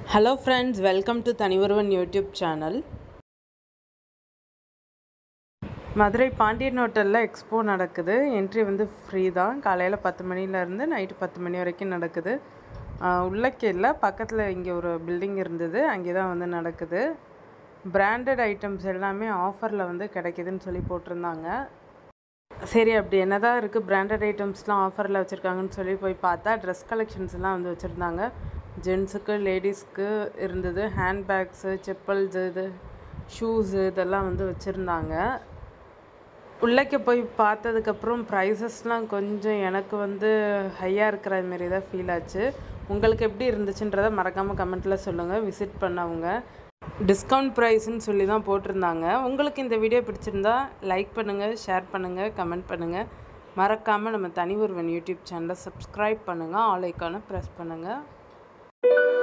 hello friends welcome to Thanioruvan YouTube channel Madurai Pandian ஹோட்டலில் expo நடக்குது entry வந்து ஃப்ரீ தான் காலையில் பத்து மணிலேருந்து நைட்டு பத்து மணி வரைக்கும் நடக்குது உள்ளக்கேல பக்கத்தில் இங்கே ஒரு பில்டிங் இருந்தது அங்கே தான் வந்து நடக்குது பிராண்டட் ஐட்டம்ஸ் எல்லாமே ஆஃபரில் வந்து கிடைக்குதுன்னு சொல்லி போட்டிருந்தாங்க சரி அப்படி என்னதான் இருக்குது பிராண்டட் ஐட்டம்ஸ்லாம் ஆஃபரில் வச்சுருக்காங்கன்னு சொல்லி போய் பார்த்தா ட்ரெஸ் கலெக்ஷன்ஸ்லாம் வந்து வச்சுருந்தாங்க ஜென்ஸுக்கு லேடிஸ்க்கு இருந்தது ஹேண்ட்பேக்ஸு செப்பல்ஸு இது ஷூஸு இதெல்லாம் வந்து வச்சுருந்தாங்க உள்ளக்க போய் பார்த்ததுக்கப்புறம் ப்ரைஸஸ்லாம் கொஞ்சம் எனக்கு வந்து ஹையாக இருக்கிற மாரி தான் ஃபீல் ஆச்சு உங்களுக்கு எப்படி இருந்துச்சுன்றதை மறக்காமல் கமெண்ட்டில் சொல்லுங்கள் விசிட் பண்ணவங்க டிஸ்கவுண்ட் ப்ரைஸ்ன்னு சொல்லி தான் போட்டிருந்தாங்க உங்களுக்கு இந்த வீடியோ பிடிச்சிருந்தா லைக் பண்ணுங்கள் ஷேர் பண்ணுங்கள் கமெண்ட் பண்ணுங்கள் மறக்காமல் நம்ம தனி ஒருவன் யூடியூப் சேனலை சப்ஸ்கிரைப் பண்ணுங்கள் ஆல் ஐக்கானை ப்ரெஸ் பண்ணுங்கள்